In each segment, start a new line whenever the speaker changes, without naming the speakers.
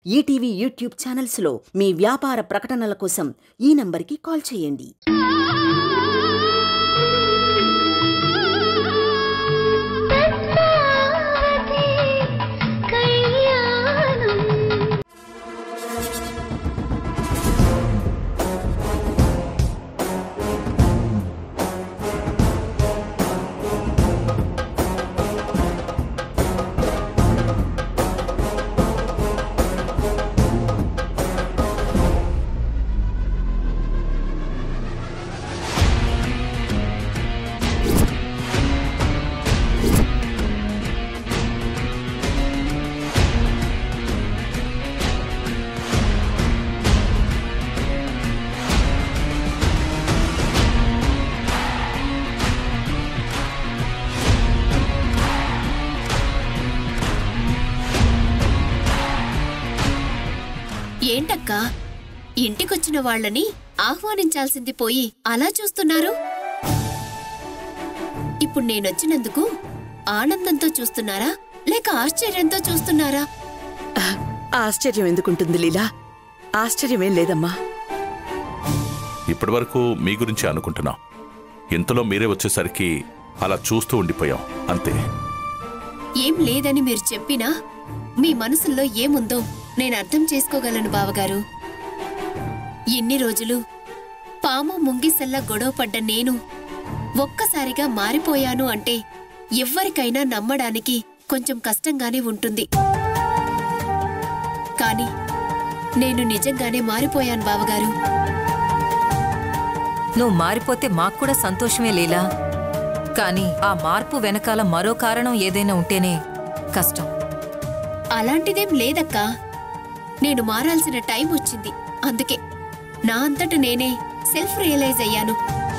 ETV YouTube ఛానల్స్లో మీ వ్యాపార ప్రకటనల కోసం ఈ నంబర్కి కాల్ చేయండి
పద్మావతి కళ్యాణం
ఏంటక్కా ఇంటికొచ్చిన వాళ్ళని ఆహ్వానించాల్సింది పోయి అలా చూస్తున్నారు ఇప్పుడు నేనొచ్చినందుకు ఆనందంతో చూస్తున్నారా లేక ఆశ్చర్యంతో చూస్తున్నారా
ఆశ్చర్యం ఎందుకుంటుంది లీలా ఆశ్చర్యమేం లేదమ్మా
ఇప్పటివరకు మీ గురించి అనుకుంటున్నాం ఇంతలో మీరే వచ్చేసరికి అలా చూస్తూ ఉండిపోయాం అంతే
ఏం లేదని మీరు చెప్పినా మీ మనసుల్లో ఏముందో నేను అర్థం చేసుకోగలను బావగారు ఎన్ని రోజులు పాము ముంగిసల్లా గొడవపడ్డ నేను ఒక్కసారిగా మారిపోయాను అంటే ఎవ్వరికైనా నమ్మడానికి కొంచెం కష్టంగానే ఉంటుంది కానీ నేను నిజంగానే మారిపోయాను బావగారు
నువ్వు మారిపోతే మాకు కూడా సంతోషమే లీలా కానీ ఆ మార్పు వెనకాల మరో కారణం ఏదైనా ఉంటేనే కష్టం
అలాంటిదేం లేదక్కా నేను మారాల్సిన టైం వచ్చింది అందుకే నా అంతట నేనే సెల్ఫ్ రియలైజ్ అయ్యాను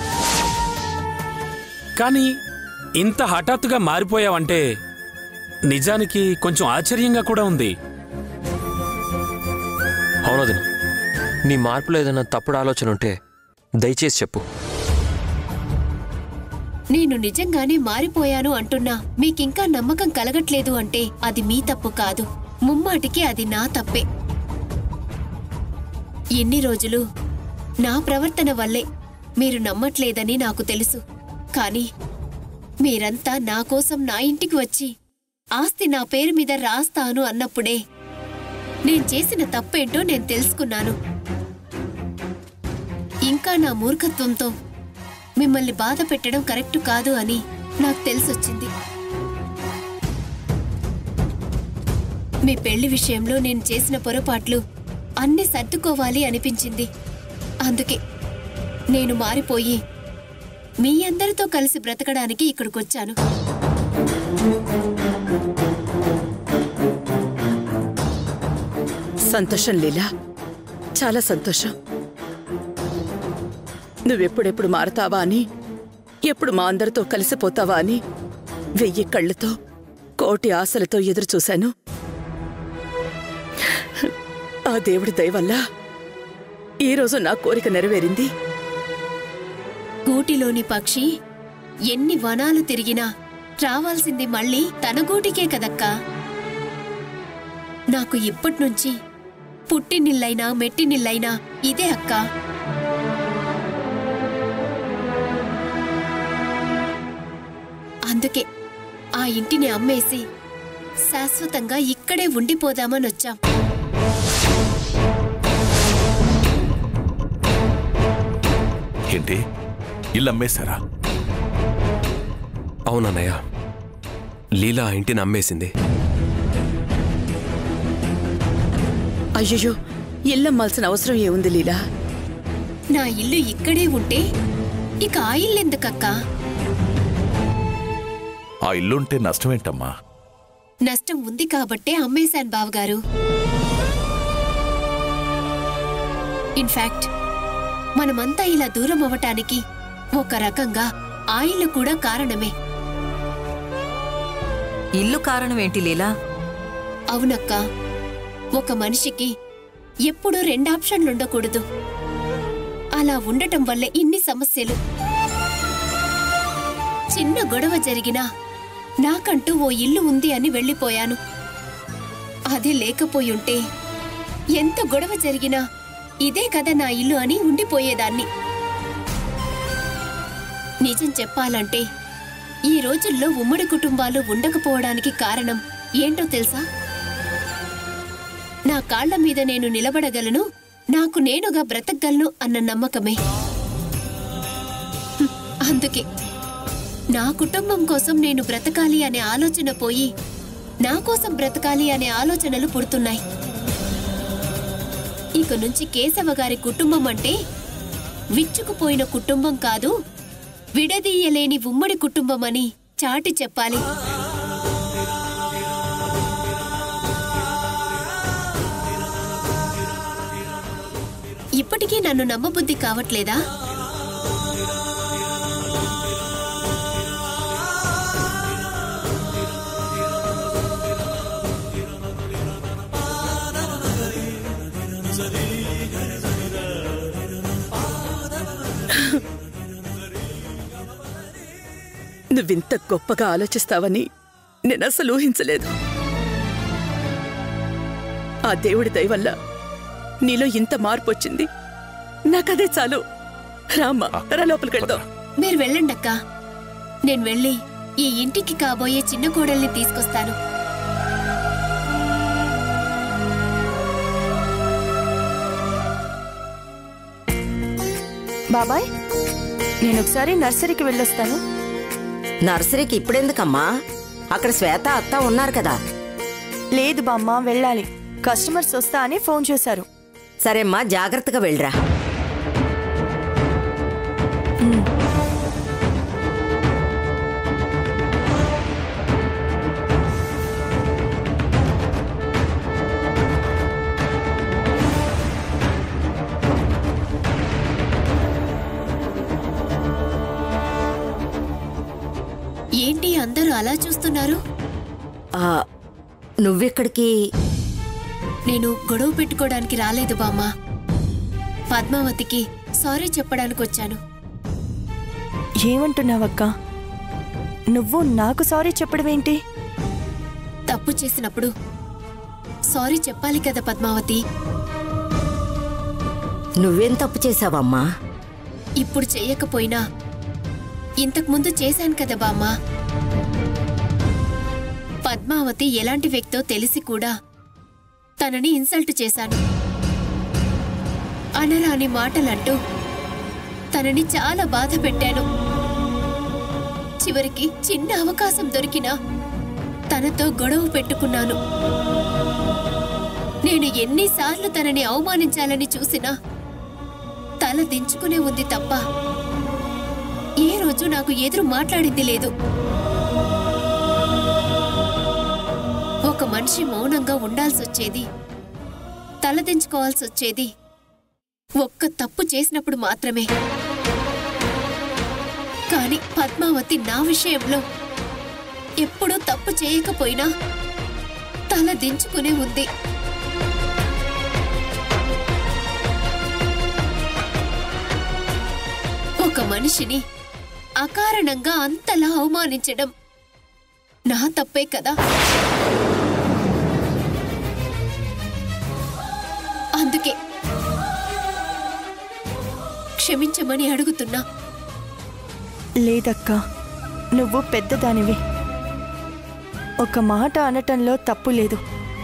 కానీ ఇంత హఠాత్తుగా మారిపోయావంటే నిజానికి కొంచెం ఆశ్చర్యంగా కూడా ఉంది
అవునదిన నీ మార్పులో ఏదైనా తప్పుడు ఆలోచన ఉంటే దయచేసి చెప్పు
నేను నిజంగానే మారిపోయాను అంటున్నా మీకింకా నమ్మకం కలగట్లేదు అంటే అది మీ తప్పు కాదు ముమ్మాటికి అది నా తప్పే ఎన్ని రోజులు నా ప్రవర్తన వల్లే మీరు నమ్మట్లేదని నాకు తెలుసు కానీ మీరంతా నా కోసం నా ఇంటికి వచ్చి ఆస్తి నా పేరు మీద రాస్తాను అన్నప్పుడే నేను చేసిన తప్పేంటో నేను తెలుసుకున్నాను ఇంకా నా మూర్ఖత్వంతో మిమ్మల్ని బాధ పెట్టడం కరెక్ట్ కాదు అని నాకు తెలిసొచ్చింది మీ పెళ్లి విషయంలో నేను చేసిన పొరపాట్లు అన్ని సర్దుకోవాలి అనిపించింది అందుకే నేను మారిపోయి మీ అందరితో కలిసి బ్రతకడానికి ఇక్కడికొచ్చాను
సంతోషం లీలా చాలా సంతోషం నువ్వెప్పుడెప్పుడు మారతావా అని ఎప్పుడు మా అందరితో కలిసిపోతావా అని వెయ్యి కళ్ళతో కోటి ఆశలతో ఎదురు చూశాను ఆ దేవుడి దయ వల్ల ఈరోజు నా కోరిక నెరవేరింది
గూటిలోని పక్షి ఎన్ని వనాలు తిరిగినా రావాల్సింది మళ్ళీ తన గూటికే కదక్కా నాకు ఇప్పట్నుంచి పుట్టినిల్లైనా మెట్టినిల్లైనా ఇదే అక్కా అందుకే ఆ ఇంటిని అమ్మేసి శాశ్వతంగా ఇక్కడే ఉండిపోదామని వచ్చాం
ఏంటి ఇల్లు అమ్మేశారా
అవునన్నయ్య లీలా ఆ ఇంటిని అమ్మేసింది
అయ్యయ్యో ఇల్లమ్మాల్సిన అవసరం ఏముంది లీలా
నా ఇల్లు ఇక్కడే ఉంటే ఇక ఆ ఇల్లెందుకక్కా
ఆ ఇల్లుంటే నష్టమేంటమ్మా
నష్టం ఉంది కాబట్టే అమ్మేశాను బావగారు ఇన్ఫాక్ట్ మనమంతా ఇలా దూరం అవ్వటానికి ఒక రకంగా ఆ ఇల్లు కూడా కారణమే
ఇల్లు కారణం ఏంటి లీలా
అవునక్క ఒక మనిషికి ఎప్పుడూ రెండు ఆప్షన్లుండకూడదు అలా ఉండటం వల్ల ఇన్ని సమస్యలు చిన్న గొడవ జరిగినా నాకంటూ ఓ ఇల్లు ఉంది అని వెళ్ళిపోయాను అది లేకపోయుంటే ఎంత గొడవ జరిగినా ఇదే కదా నా ఇల్లు అని ఉండిపోయేదాన్ని నిజం చెప్పాలంటే ఈ రోజుల్లో ఉమ్మడి కుటుంబాలు ఉండకపోవడానికి కారణం ఏంటో తెలుసా నా కాళ్ల మీద నేను నిలబడగలను నాకు నేనుగా బ్రతకగలను అన్న నమ్మకమే హ్మ్, అందుకే నా కుటుంబం కోసం నేను బ్రతకాలి అనే ఆలోచన పోయి నా కోసం బ్రతకాలి అనే ఆలోచనలు పుడుతున్నాయి ఇక నుంచి కేశవ గారి కుటుంబం అంటే విచ్చుకుపోయిన కుటుంబం కాదు విడదీయలేని ఉమ్మడి కుటుంబం అని చాటి చెప్పాలి ఇప్పటికీ నన్ను నమ్మబుద్ధి కావట్లేదా
నువ్వింత గొప్పగా ఆలోచిస్తావని నేను అసలు ఊహించలేదు ఆ దేవుడి దయ వల్ల నీలో ఇంత మార్పు వచ్చింది నాకదే చాలు రామ్మా రా లోపలికి వెళ్దాం
మీరు వెళ్ళండక్కా నేను వెళ్ళి ఈ ఇంటికి కాబోయే చిన్న కోడల్ని తీసుకొస్తాను
బాబాయ్ నేను ఒకసారి నర్సరీకి వెళ్ళొస్తాను
నర్సరీకి ఇప్పుడెందుకమ్మా అక్కడ శ్వేత అత్త ఉన్నారు కదా
లేదు బామ్మ వెళ్ళాలి కస్టమర్స్ వస్తా అని ఫోన్ చేశారు
సరేమ్మా జాగ్రత్తగా వెళ్ళరా
ఏంటి అందరూ అలా చూస్తున్నారు
ఆ, నువ్వెక్కడికి
నేను గొడవ పెట్టుకోవడానికి రాలేదు బామ్మ పద్మావతికి సారీ చెప్పడానికి వచ్చాను
ఏమంటున్నావక్క నువ్వు నాకు సారీ చెప్పడం ఏంటి
తప్పు చేసినప్పుడు సారీ చెప్పాలి కదా పద్మావతి
నువ్వేం తప్పు చేశావమ్మా
ఇప్పుడు చెయ్యకపోయినా ఇంతకు ముందు చేశాను కదా బామ్మ పద్మావతి ఎలాంటి వ్యక్తో తెలిసి కూడా తనని ఇన్సల్ట్ చేశాను అనరాని మాటలంటూ తనని చాలా బాధ పెట్టాను చివరికి చిన్న అవకాశం దొరికినా తనతో గొడవ పెట్టుకున్నాను నేను ఎన్నిసార్లు తనని అవమానించాలని చూసినా తల దించుకునే ఉంది తప్ప ఏ రోజు నాకు ఎదురు మాట్లాడింది లేదు ఒక మనిషి మౌనంగా ఉండాల్సి వచ్చేది తలదించుకోవాల్సి వచ్చేది ఒక్క తప్పు చేసినప్పుడు మాత్రమే కానీ పద్మావతి నా విషయంలో ఎప్పుడూ తప్పు చేయకపోయినా తల దించుకునే ఉంది ఒక మనిషిని అకారణంగా అంతలా అవమానించడం నా తప్పే కదా అందుకే క్షమించమని అడుగుతున్నా
లేదక్క నువ్వు పెద్దదానివి ఒక మాట అనటంలో తప్పు లేదు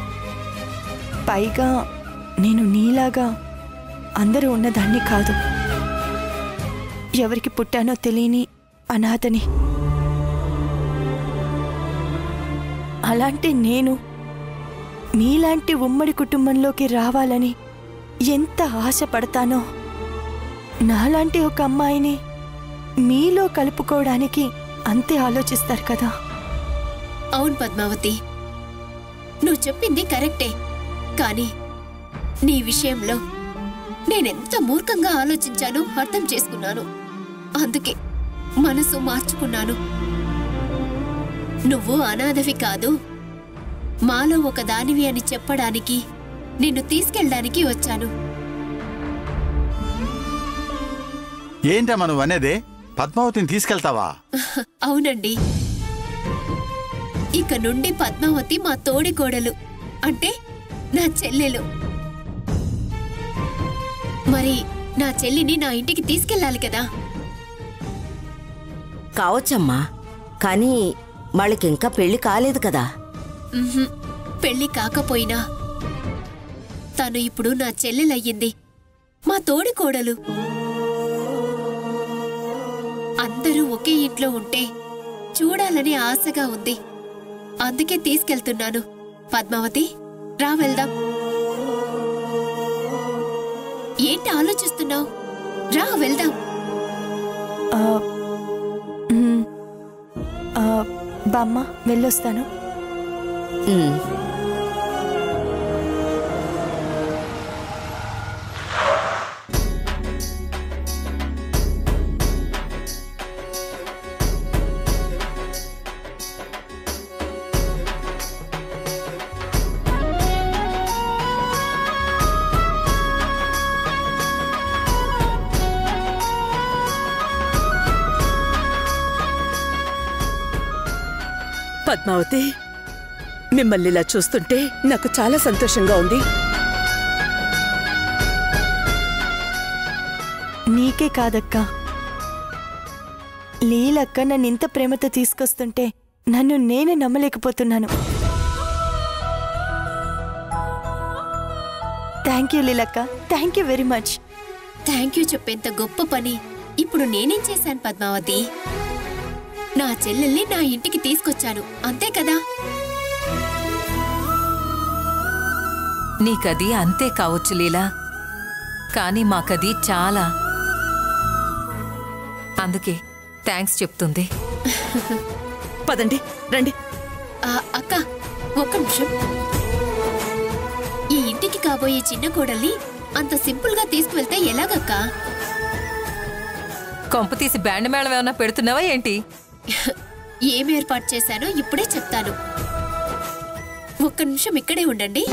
పైగా నేను నీలాగా అందరూ ఉన్నదాన్ని కాదు ఎవరికి పుట్టానో తెలియని అనాథని అలాంటి నేను మీలాంటి ఉమ్మడి కుటుంబంలోకి రావాలని ఎంత ఆశపడతానో నాలాంటి ఒక అమ్మాయిని మీలో కలుపుకోవడానికి అంతే ఆలోచిస్తారు కదా
అవును పద్మావతి నువ్వు చెప్పింది కరెక్టే కానీ నీ విషయంలో నేనెంత మూర్ఖంగా ఆలోచించానో అర్థం చేసుకున్నాను అందుకే మనసు మార్చుకున్నాను నువ్వు అనాథవి కాదు మాలో ఒక దానివి అని చెప్పడానికి నిన్ను తీసుకెళ్ళడానికి వచ్చాను
ఏంటమ్మా నువ్వు అనేదే పద్మావతిని తీసుకెళ్తావా
అవునండి ఇక నుండి పద్మావతి మా తోడి కోడలు అంటే నా చెల్లెలు మరి నా చెల్లిని నా ఇంటికి తీసుకెళ్ళాలి కదా
కావచ్చమ్మా కానీ వాళ్ళకి ఇంకా పెళ్లి కాలేదు కదా
ఉహుం, పెళ్లి కాకపోయినా తను ఇప్పుడు నా చెల్లెలయ్యింది మా తోడి కోడలు అందరూ ఒకే ఇంట్లో ఉంటే చూడాలని ఆశగా ఉంది అందుకే తీసుకెళ్తున్నాను పద్మావతి రా వెళ్దాం ఏంటి ఆలోచిస్తున్నావు రా వెళ్దాం
ఆ, మ్, ఆ, బామ్మ వెళ్ళొస్తాను
ఉమ్.
పద్మావతి మిమ్మల్ని ఇలా చూస్తుంటే నాకు చాలా సంతోషంగా ఉంది
నీకే కాదక్క లీలక్క నన్ను ఇంత ప్రేమతో తీసుకొస్తుంటే నన్ను నేనే నమ్మలేకపోతున్నాను థ్యాంక్ యూ లీలక్క thank you very much
thank you చెప్పేంత గొప్ప పని ఇప్పుడు నేనేం చేశాను పద్మావతి నా చెల్లెల్ని నా ఇంటికి తీసుకొచ్చాను అంతే కదా
నీకది అంతే కావచ్చు లీలా కానీ మాకది చాలా అందుకే థ్యాంక్స్ చెప్తుంది
పదండి రండి
ఆ, అక్క ఒక్క నిమిషం ఈ ఇంటికి కాబోయే చిన్న కోడల్ని అంత సింపుల్ గా తీసుకువెళ్తే ఎలాగక్కా
కొంప తీసి బ్యాండ్ మేళం ఏమైనా పెడుతున్నావా ఏంటి
ఏం ఏర్పాటు చేశానో ఇప్పుడే చెప్తాను ఒక్క నిమిషం ఇక్కడే ఉండండి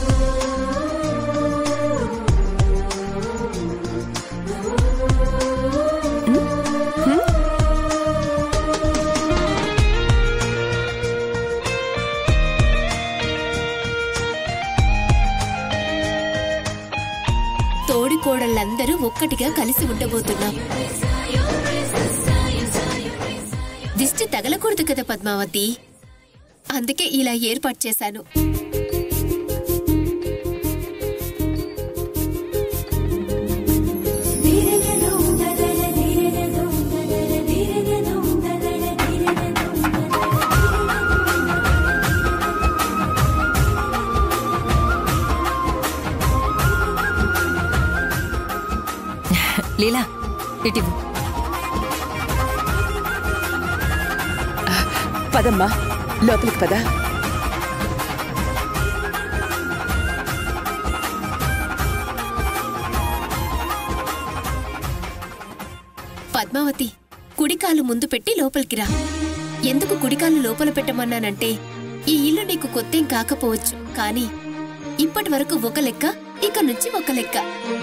తోడి కోడళ్ళందరూ ఒక్కటిగా కలిసి ఉండబోతున్నాం దిష్టి తగలకూడదు కదా పద్మావతి అందుకే ఇలా ఏర్పాటు చేశాను
లీలా ఇటివు
పదమ్మా లోపలికి పద
పద్మావతి కుడికాలు ముందు పెట్టి లోపలికి రా ఎందుకు కుడికాలు లోపల పెట్టమన్నానంటే ఈ ఇల్లు నీకు కొత్తేం కాకపోవచ్చు కానీ ఇప్పటి వరకు ఒక లెక్క ఇక నుంచి ఒక లెక్క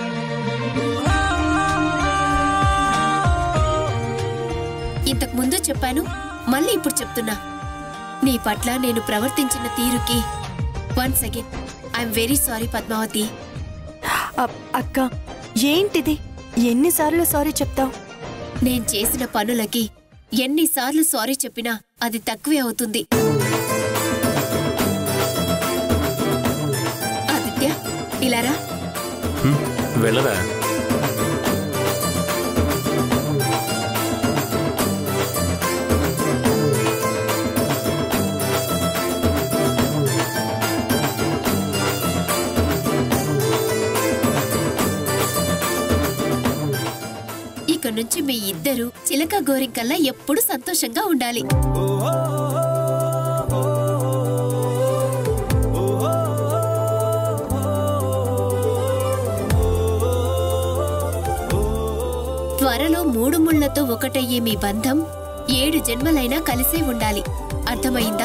ఇంతకు ముందు చెప్పాను మళ్ళీ ఇప్పుడు చెప్తున్నా నీ పట్ల నేను ప్రవర్తించిన తీరుకి once again I'm very sorry Padmavati
అ- అక్క ఏంటిది ఎన్నిసార్లు సారీ చెప్తావు
నేను చేసిన పనులకి ఎన్నిసార్లు సారీ చెప్పినా అది తక్కువే అవుతుంది ఆదిత్య ఇలారా
హ్మ్, వెళ్ళరా
ఇక నుంచి మీ ఇద్దరు చిలక గోరింకల్లా ఎప్పుడు సంతోషంగా ఉండాలి త్వరలో మూడు ముళ్లతో ఒకటయ్యే మీ బంధం ఏడు జన్మలైనా కలిసే ఉండాలి అర్థమైందా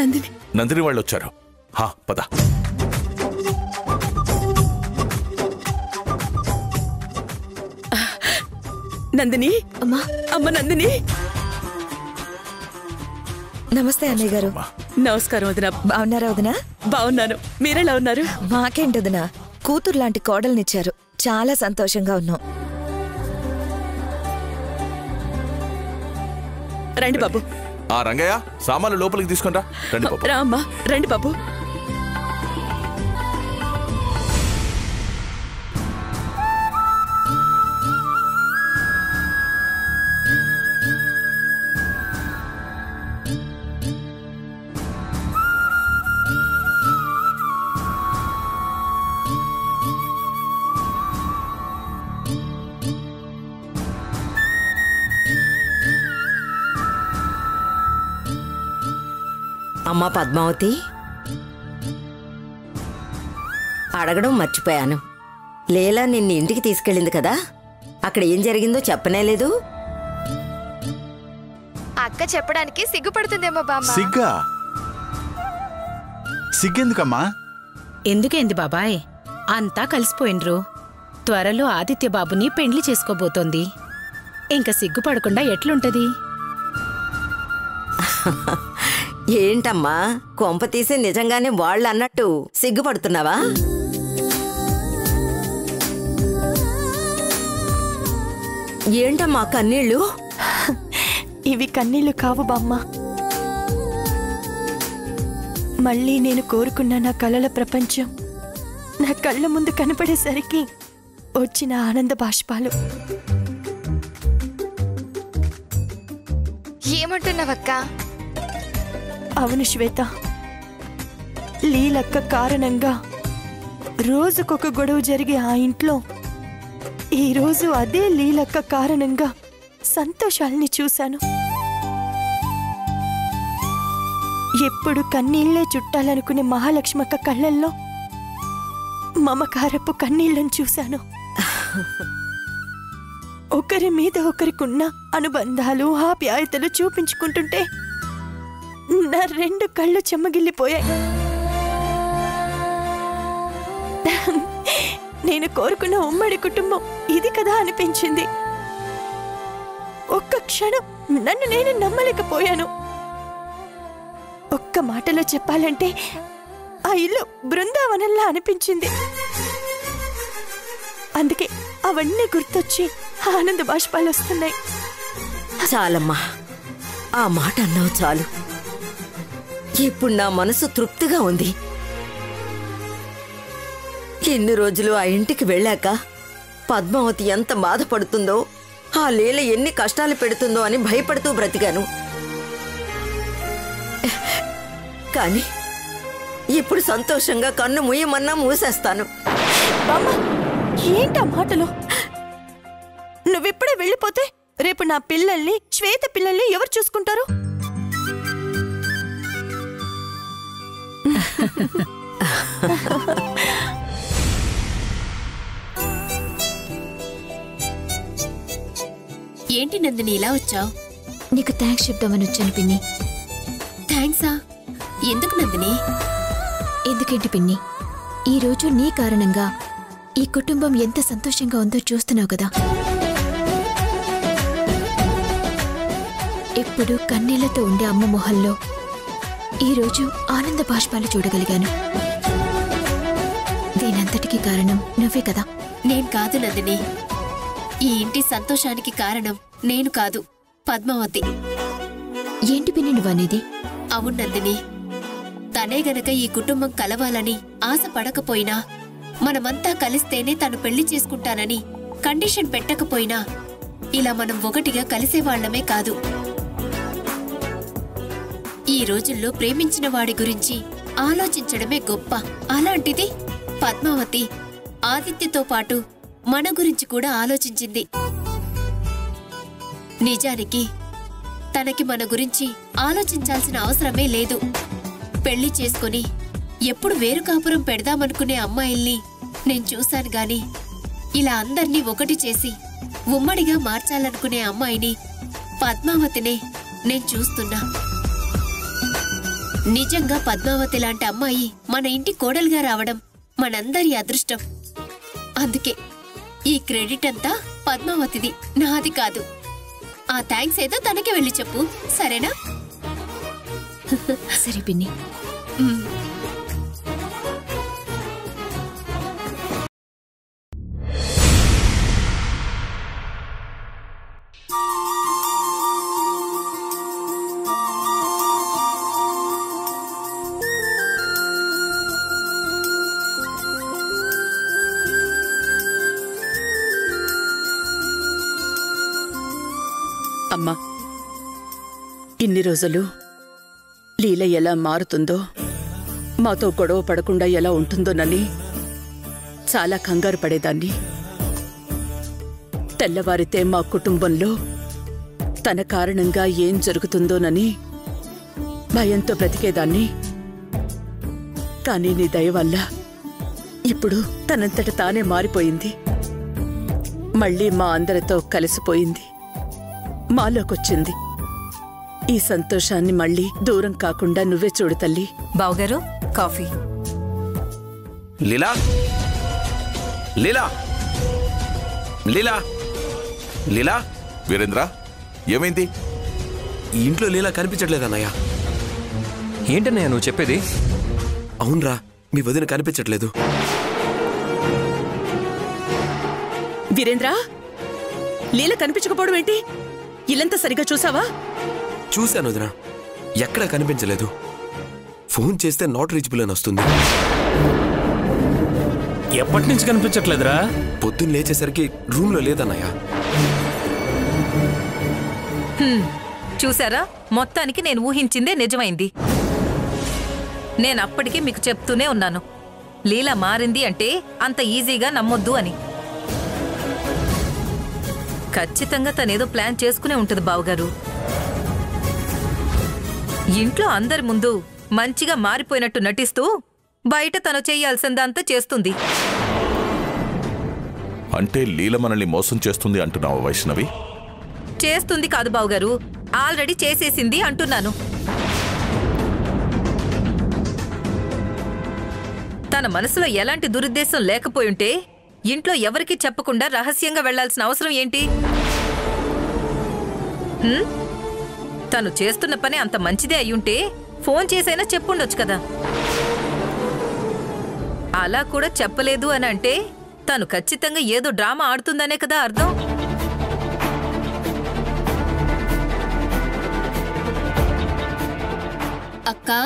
నందిని
నందిని వాళ్ళు వచ్చారు హా పద
నందిని అమ్మా అమ్మ నందిని
నమస్తే అన్నయ్య గారు
నమస్కారం వదిన
బాగున్నారా వదినా
బాగున్నాను మీరెలా ఉన్నారు
మాకేంటి వదినా కూతురు లాంటి కోడల్నిచ్చారు చాలా సంతోషంగా ఉన్నాం
రండి బాబు
ఆ రంగయ్య సామాన్లు లోపలికి తీసుకుంటా రండి బాబు
రా అమ్మా రండి బాబు
అమ్మా పద్మావతి అడగడం మర్చిపోయాను లేలా నిన్ను ఇంటికి తీసుకెళ్ళింది కదా అక్కడ ఏం జరిగిందో చెప్పనే లేదు
అక్క చెప్పడానికి సిగ్గుపడుతుందేమో బామ్మ
సిగ్గా సిగ్గెందుకమ్మా
ఎందుకేంది బాబాయ్ అంతా కలిసిపోయినరు త్వరలో ఆదిత్య బాబుని పెండ్లి చేసుకోబోతోంది ఇంక సిగ్గుపడకుండా ఎట్లుంటది
ఏంటమ్మా కొంప తీసి నిజంగానే వాళ్ళు అన్నట్టు సిగ్గుపడుతున్నావా ఏంటమ్మా కన్నీళ్ళు
ఇవి కన్నీళ్లు కావు బామ్మ మళ్ళీ నేను కోరుకున్న నా కలల ప్రపంచం నా కళ్ళ ముందు కనపడేసరికి వచ్చిన ఆనంద బాష్పాలు
ఏమంటున్నావక్క
అవును శ్వేత లీలక్క కారణంగా రోజుకొక గొడవ జరిగే ఆ ఇంట్లో ఈరోజు అదే లీలక్క కారణంగా సంతోషాల్ని చూశాను ఎప్పుడు కన్నీళ్లే చుట్టాలనుకునే మహాలక్ష్మక్క కళ్ళల్లో మమకారపు కన్నీళ్లను చూశాను ఒకరి మీద ఒకరికున్న అనుబంధాలు ఆప్యాయతలు చూపించుకుంటుంటే నా రెండు కళ్ళు చెమ్మగిల్లిపోయాయి నేను కోరుకున్న ఉమ్మడి కుటుంబం ఇది కదా అనిపించింది ఒక్క క్షణం నన్ను నేను నమ్మలేకపోయాను ఒక్క మాటలో చెప్పాలంటే ఆ ఇల్లు బృందావనంలా అనిపించింది అందుకే అవన్నీ గుర్తొచ్చి ఆనంద బాష్పాలు వస్తున్నాయి
చాలమ్మా ఆ మాట అన్నావు చాలు ఇప్పుడు నా మనసు తృప్తిగా ఉంది ఎన్ని రోజులు ఆ ఇంటికి వెళ్ళాక పద్మావతి ఎంత బాధపడుతుందో ఆ లీల ఎన్ని కష్టాలు పెడుతుందో అని భయపడుతూ బ్రతికాను కానీ ఇప్పుడు సంతోషంగా కన్ను ముయ్యమన్నా మూసేస్తాను
ఏంటా మాటలు నువ్విప్పుడే వెళ్ళిపోతే రేపు నా పిల్లల్ని శ్వేత పిల్లల్ని ఎవరు చూసుకుంటారు
ఏంటి నందిని ఇలా వచ్చావు
నీకు థ్యాంక్స్ చెప్దామని వచ్చాను పిన్ని
థ్యాంక్సా ఎందుకు నందిని
ఎందుకేంటి పిన్ని ఈ రోజు నీ కారణంగా ఈ కుటుంబం ఎంత సంతోషంగా ఉందో చూస్తున్నావు కదా ఎప్పుడు కన్నీళ్లతో ఉండే అమ్మ మొహంలో ఈరోజు ఆనంద బాష్పాలు చూడగలిగాను దీనంతటికీ కారణం నువ్వే కదా
నేను కాదు నందిని ఈ ఇంటి సంతోషానికి కారణం నేను కాదు పద్మావతి
ఏంటి పిన్ని నువ్వనేది
అవును నందిని తనే గనక ఈ కుటుంబం కలవాలని ఆశ పడకపోయినా మనమంతా కలిస్తేనే తను పెళ్లి చేసుకుంటానని కండిషన్ పెట్టకపోయినా ఇలా మనం ఒకటిగా కలిసేవాళ్లమే కాదు ఈ రోజుల్లో ప్రేమించిన వాడి గురించి ఆలోచించడమే గొప్ప అలాంటిది పద్మావతి ఆదిత్యతో పాటు మన గురించి కూడా ఆలోచించింది నిజానికి తనకి మన గురించి ఆలోచించాల్సిన అవసరమే లేదు పెళ్లి చేసుకుని ఎప్పుడు వేరు కాపురం పెడదామనుకునే అమ్మాయిల్ని నేను చూశాను గాని ఇలా అందర్నీ ఒకటి చేసి ఉమ్మడిగా మార్చాలనుకునే అమ్మాయిని పద్మావతినే నేను చూస్తున్నా నిజంగా పద్మావతి లాంటి అమ్మాయి మన ఇంటి కోడలుగా రావడం మనందరి అదృష్టం అందుకే ఈ క్రెడిట్ అంతా పద్మావతిది నాది కాదు ఆ థ్యాంక్స్ ఏదో తనకే వెళ్ళి చెప్పు సరేనా
సరే పిన్ని
మ్.
అమ్మా ఇన్ని రోజులు లీల ఎలా మారుతుందో మాతో గొడవ పడకుండా ఎలా ఉంటుందోనని చాలా కంగారు పడేదాన్ని తెల్లవారితే మా కుటుంబంలో తన కారణంగా ఏం జరుగుతుందోనని భయంతో బ్రతికేదాన్ని కానీ నీ దయ వల్ల ఇప్పుడు తనంతట తానే మారిపోయింది మళ్ళీ మా అందరితో కలిసిపోయింది మాలోకొచ్చింది ఈ సంతోషాన్ని మళ్ళీ దూరం కాకుండా నువ్వే చూడు తల్లి
బావగారు కాఫీ
లీలా లీలా లీలా లీలా
వీరేంద్ర ఏమైంది
ఈ ఇంట్లో లీలా కనిపించట్లేదన్నయ్య
ఏంటన్నయ్య నువ్వు చెప్పేది
అవునరా మీ వదిన కనిపించట్లేదు
వీరేంద్ర లీల కనిపించకపోవడం ఏంటి ఇల్లంతా సరిగా చూసావా
చూశాను వదిన ఎక్కడ కనిపించలేదు ఫోన్ చేస్తే నాట్ రీచబుల్ అని వస్తుంది
ఎప్పటి నుంచి కనిపించట్లేదురా
పొద్దున్న లేచేసరికి రూమ్ లో లేదన్నయ్య
హ్మ్, చూసారా మొత్తానికి నేను ఊహించిందే నిజమైంది నేను అప్పటికీ మీకు చెప్తూనే ఉన్నాను లీల మారింది అంటే అంత ఈజీగా నమ్మొద్దు అని ఖచ్చితంగా తనేదో ప్లాన్ చేసుకునే ఉంటుంది బావగారు ఇంట్లో అందరి ముందు మంచిగా మారిపోయినట్టు నటిస్తూ బయట తను చేయాల్సిందంతా చేస్తుంది
అంటే లీల మనల్ని మోసం చేస్తుంది అంటున్నావా వైష్ణవి
చేస్తుంది కాదు బావగారు ఆల్రెడీ చేసేసింది అంటున్నాను తన మనసులో ఎలాంటి దురుద్దేశం లేకపోయుంటే ఇంట్లో ఎవరికీ చెప్పకుండా రహస్యంగా వెళ్లాల్సిన అవసరం ఏంటి హ్మ్? తను చేస్తున్న పని అంత మంచిదే అయ్యుంటే ఫోన్ చేసైనా చెప్పుండొచ్చు కదా అలా కూడా చెప్పలేదు అని అంటే తను ఖచ్చితంగా ఏదో డ్రామా ఆడుతుందనే కదా అర్థం
అక్కా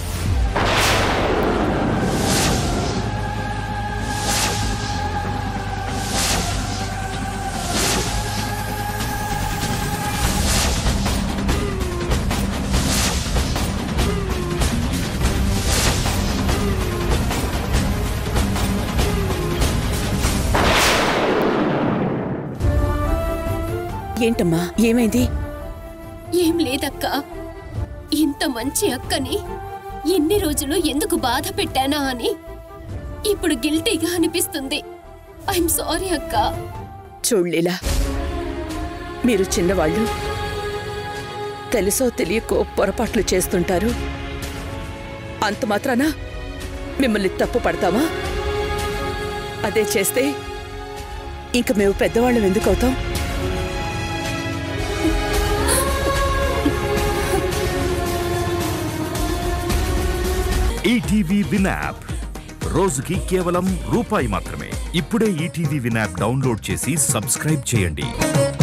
ఏంటమ్మా ఏమైంది
ఏం లేదక్కా ఇంత మంచి అక్కని ఎన్ని రోజులు ఎందుకు బాధ పెట్టానా అని ఇప్పుడు గిల్టీగా అనిపిస్తుంది ఐఎమ్ సారీ అక్కా
చూడలేలా మీరు చిన్నవాళ్ళు తెలుసో తెలియకో పొరపాట్లు చేస్తుంటారు అంత మాత్రాన మిమ్మల్ని తప్పు పడతామా అదే చేస్తే ఇంక మేము పెద్దవాళ్ళం ఎందుకు అవుతాం
ఈటీవీ విన్ యాప్ రోజుకి కేవలం రూపాయి మాత్రమే ఇప్పుడే ఈటీవీ విన్ యాప్ డౌన్లోడ్ చేసి సబ్స్క్రైబ్ చేయండి